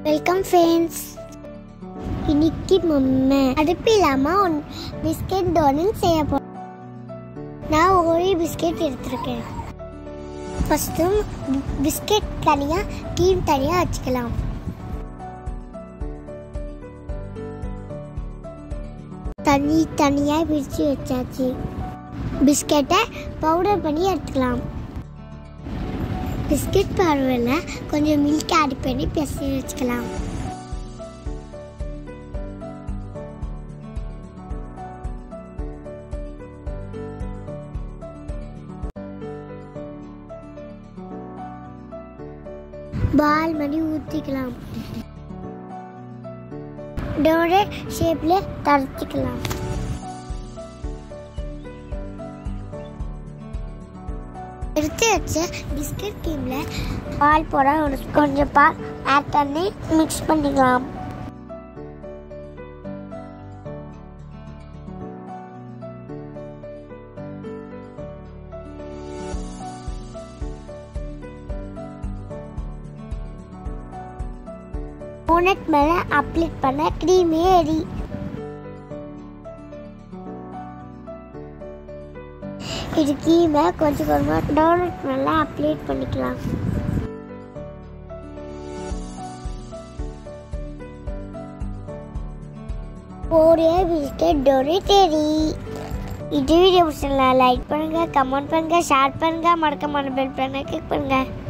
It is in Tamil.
வெல்கம் ஃப்ரெண்ட்ஸ் இன்னைக்கு மம்மா அடுப்பு இல்லாமல் ஒன் பிஸ்கெட் டோனட் செய்ய போகிறேன் நான் ஒரு பிஸ்கெட் எடுத்திருக்கேன் ஃபஸ்ட்டு பிஸ்கெட் தனியாக கீம் தனியாக வச்சுக்கலாம் தண்ணி தனியாக பிரித்து வச்சாச்சு பிஸ்கெட்டை பவுடர் பண்ணி எடுத்துக்கலாம் பிஸ்கட் பவுடரில் கொஞ்சம் மில்க் ஆட் பண்ணி பிசைஞ்சு வச்சுக்கலாம் பால் மணி ஊற்றிக்கலாம் டோனட் ஷேப்பில் தரைச்சிக்கலாம் எடுத்து வச்ச பிஸ்கட் கீமில் பால் போட ஒரு கொஞ்சம் பால் ஆட் பண்ணி மிக்ஸ் பண்ணிக்கலாம் டோனட் மேலே அப்ளை பண்ண க்ரீமே எரி இது கீமை கொஞ்சம் கொஞ்சமாக டோனட் மேலே அப்ளை பண்ணிக்கலாம் ஒரே பிஸ்கெட் டோனட் ரெடி இது வீடியோ பிடிச்சிருந்தா லைக் பண்ணுங்க கமெண்ட் பண்ணுங்க ஷேர் பண்ணுங்க மறக்காம பெல் பண்ணுங்க கிளிக் பண்ணுங்க